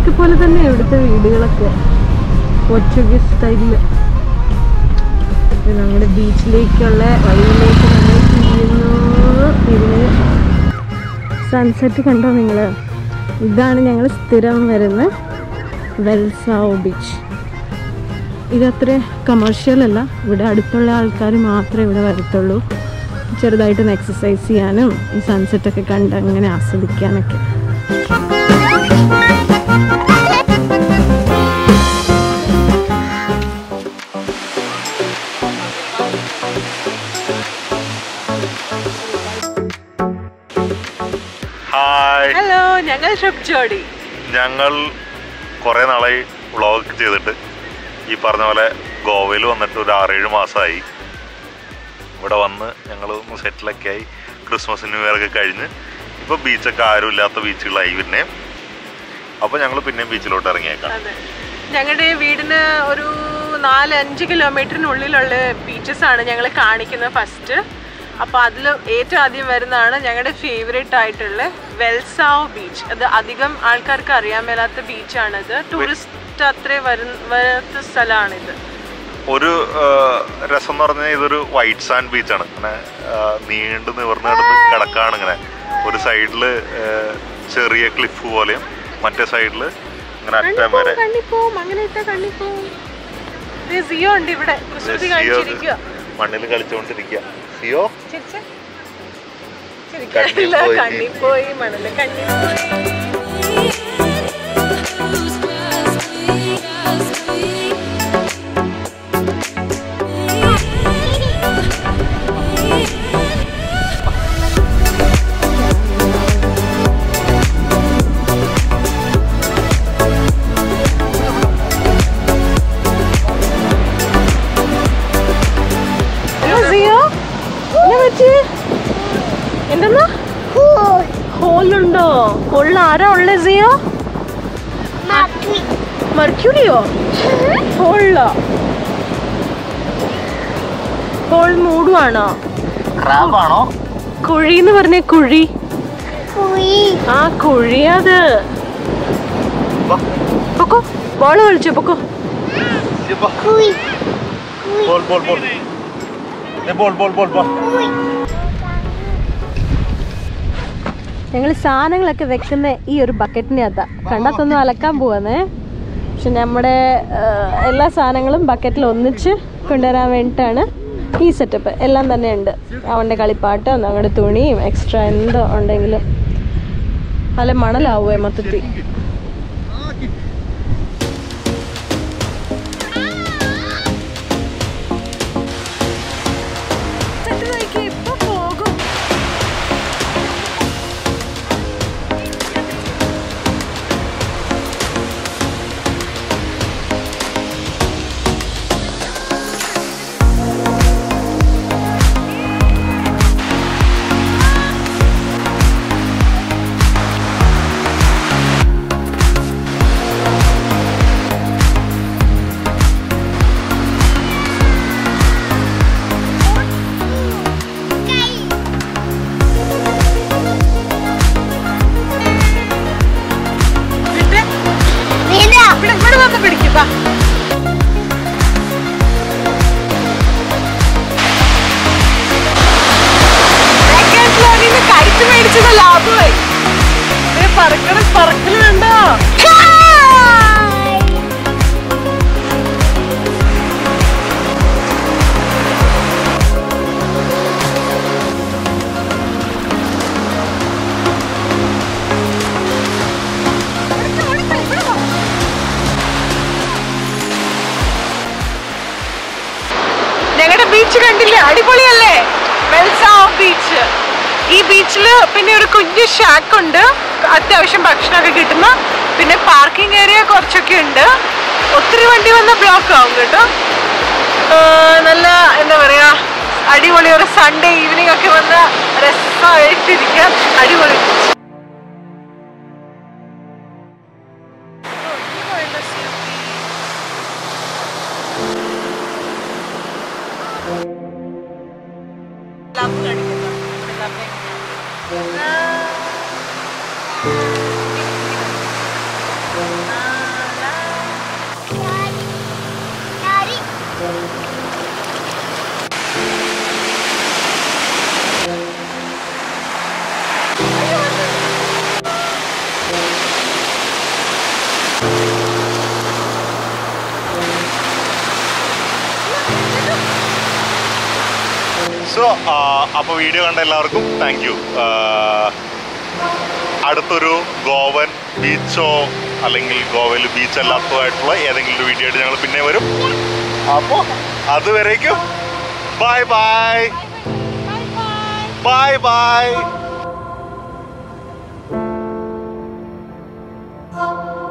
America പോലെ തന്നെ ഇവിടുത്തെ വീടുകളൊക്കെ പോർച്ചുഗീസ് സ്റ്റൈലില് ഇത് നമ്മുടെ ബീച്ചിലേക്കുള്ള വഴിയിലേക്ക് നമ്മൾ തിരിയുന്നു തിരിഞ്ഞ് സൺസെറ്റ് കണ്ടോ നിങ്ങൾ ഇതാണ് ഞങ്ങൾ സ്ഥിരം വരുന്ന വെൽസാവോ ബീച്ച് ഇതത്ര കമേഴ്ഷ്യൽ അല്ല ഇവിടെ അടുത്തുള്ള ആൾക്കാർ മാത്രമേ ഇവിടെ വരത്തുള്ളൂ ചെറുതായിട്ടൊന്ന് എക്സസൈസ് ചെയ്യാനും ഈ സൺസെറ്റൊക്കെ കണ്ട് അങ്ങനെ ആസ്വദിക്കാനൊക്കെ ഹായ് ഹലോ ഞങ്ങൾ ഷെഫ് ജോഡി ഞങ്ങൾ കുറേ നാളായി വ്ളോഗ് ചെയ്തിട്ട് ഈ പറഞ്ഞ പോലെ ഗോവയിൽ വന്നിട്ട് ഒരു ആറേഴ് മാസമായി ഇവിടെ വന്ന് ഞങ്ങൾ ഒന്ന് സെറ്റിലൊക്കെ ആയി ക്രിസ്മസ് ന്യൂ ഇയർ ഒക്കെ കഴിഞ്ഞ് ഇപ്പോൾ ബീച്ചൊക്കെ ആരും ഇല്ലാത്ത ബീച്ചുകളായി പിന്നെയും അപ്പോൾ ഞങ്ങൾ പിന്നെയും ബീച്ചിലോട്ട് ഇറങ്ങിയേക്കാം അതെ ഞങ്ങളുടെ വീടിന് ഒരു നാല് അഞ്ച് കിലോമീറ്ററിനുള്ളിലുള്ള ബീച്ചസ് ആണ് ഞങ്ങൾ കാണിക്കുന്നത് ഫസ്റ്റ് അപ്പോൾ അതിൽ ഏറ്റവും ആദ്യം വരുന്നതാണ് ഞങ്ങളുടെ ഫേവറേറ്റ് ആയിട്ടുള്ള വെൽസാവ് ബീച്ച് അത് അധികം ആൾക്കാർക്ക് അറിയാൻ മേലാത്ത ബീച്ചാണിത് ടൂറിസ്റ്റ് അത്രേ വരു വരാത്ത സ്ഥലമാണിത് ഒരു ആ, രസം എന്ന് പറഞ്ഞാൽ ഇതൊരു വൈറ്റ് സാൻഡ് ബീച്ചാണ് അങ്ങനെ ആ, നീണ്ടു നിവർന്ന് കിടന്ന് കിടക്കാണ് ഇങ്ങനെ ഒരു സൈഡിൽ ചെറിയ ക്ലിഫ് പോലെയും മറ്റേ സൈഡിൽ ഇങ്ങനെ അറ്റം വരെ കണ്ണിപ്പോവും അങ്ങനെ ഇട്ടാ കണ്ണിപ്പോവും സിയോ ഉണ്ട് ഇവിടെ കുസൃതി സിയോ കാണിച്ചിരിക്കുക മണ്ണിൽ കളിച്ചുകൊണ്ടിരിക്കുക സിയോ ചിരിച്ചേ. കണ്ണിൽ ചിരിക്കാനില്ല പോയി. കണ്ണി പോയി മണല് കണ്ണി പോയി ഹലോ സിയോ എന്നാ പറ്റി എന്തെന്നാ ഹോളുണ്ടോ ഹോളിൽ ആരാ ഉള്ളത് സിയോ മർക്യൂരിയോ ഹോളിലോ ഹോൾ മൂടുവാണോ ക്രാബാണോ കുഴി എന്ന് പറഞ്ഞ കുഴി ആ കുഴി അത് പൊക്കോ ബോള് കളിച്ചോ പൊക്കോ ball ball ball ball ball ball ball ഞങ്ങൾ സാധനങ്ങളൊക്കെ വെക്കുന്ന ഈ ഒരു ബക്കറ്റിൻ്റെ അകത്താ കണ്ടത്തൊന്നും അലക്കാൻ പോവാന്നേ പക്ഷെ നമ്മുടെ ആ, എല്ലാ സാധനങ്ങളും ബക്കറ്റിൽ ഒന്നിച്ച് കൊണ്ടുവരാൻ വേണ്ടിയിട്ടാണ് ഈ സെറ്റപ്പ് എല്ലാം തന്നെ ഉണ്ട് അവൻ്റെ കളിപ്പാട്ടോ നമ്മുടെ തുണിയും എക്സ്ട്രാ എന്തോ ഉണ്ടെങ്കിലും നല്ല മണലാവുമേ മൊത്തത്തിൽ പോകും ഇവിടെ ഇവിടെ വന്ന് പിടിക്കുക കയറ്റ് മേടിച്ചത് ലാഭമായി പറക്കണ പറക്കല് വേണ്ടോ ഞങ്ങളുടെ ബീച്ച് കണ്ടില്ലേ അടിപൊളിയല്ലേ വെൽസാവ് ബീച്ച് ഈ ബീച്ചിൽ പിന്നെ ഒരു കുഞ്ഞു ഷാക്ക് ഉണ്ട് അത്യാവശ്യം ഭക്ഷണമൊക്കെ കിട്ടുന്ന പിന്നെ പാർക്കിംഗ് ഏരിയ കുറച്ചൊക്കെ ഉണ്ട് ഒത്തിരി വണ്ടി വന്ന ബ്ലോക്ക് ആവും കേട്ടോ ആ, നല്ല എന്താ പറയാ അടിപൊളി ഒരു സൺഡേ ഈവനിങ് ഒക്കെ വന്ന് രസമായിട്ടിരിക്കാൻ അടിപൊളി beach. ലവ് കാണിക്കുന്നു ലവ് എങ്ങനെയാണ് ആ. സോ അപ്പോൾ വീഡിയോ കണ്ട എല്ലാവർക്കും താങ്ക് യു അടുത്തൊരു ഗോവൻ ബീച്ചോ അല്ലെങ്കിൽ ഗോവയിൽ ബീച്ച് അല്ലാത്തതായിട്ടുള്ള ഏതെങ്കിലും ഒരു വീഡിയോ ആയിട്ട് ഞങ്ങൾ പിന്നെ വരും അപ്പോൾ അതുവരേക്കും ബൈ ബൈ ബൈ ബൈ